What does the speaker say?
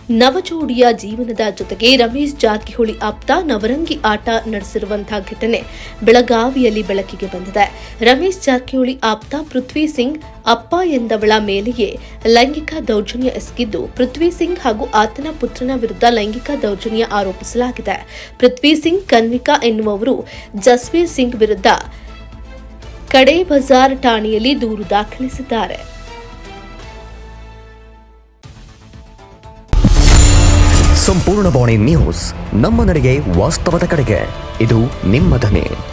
ನವಜೋಡಿಯ ಜೀವನದ ಜೊತೆಗೆ ರಮೇಶ್ ಜಾರಕಿಹೊಳಿ ಆಪ್ತ ನವರಂಗಿ ಆಟ ನಡೆಸಿರುವಂತಹ ಘಟನೆ ಬೆಳಗಾವಿಯಲ್ಲಿ ಬೆಳಕಿಗೆ ಬಂದಿದೆ ರಮೇಶ್ ಜಾರಕಿಹೊಳಿ ಆಪ್ತ ಪೃಥ್ವಿ ಸಿಂಗ್ ಅಪ್ಪ ಎಂದವಳ ಮೇಲೆಯೇ ಲೈಂಗಿಕ ದೌರ್ಜನ್ಯ ಎಸಗಿದ್ದು ಪೃಥ್ವಿ ಸಿಂಗ್ ಹಾಗೂ ಆತನ ಪುತ್ರನ ವಿರುದ್ಧ ಲೈಂಗಿಕ ದೌರ್ಜನ್ಯ ಆರೋಪಿಸಲಾಗಿದೆ ಪೃಥ್ವಿ ಸಿಂಗ್ ಕನ್ವಿಕಾ ಎನ್ನುವವರು ಜಸ್ವೀರ್ ಸಿಂಗ್ ವಿರುದ್ಧ ಕಡೆ ಬಜಾರ್ ಠಾಣೆಯಲ್ಲಿ ದೂರು ದಾಖಲಿಸಿದ್ದಾರೆ ಸಂಪೂರ್ಣ ಬಾಣಿ ನ್ಯೂಸ್ ನಮ್ಮ ನಡೆಗೆ ವಾಸ್ತವದ ಕಡೆಗೆ ಇದು ನಿಮ್ಮ ಧ್ವನಿ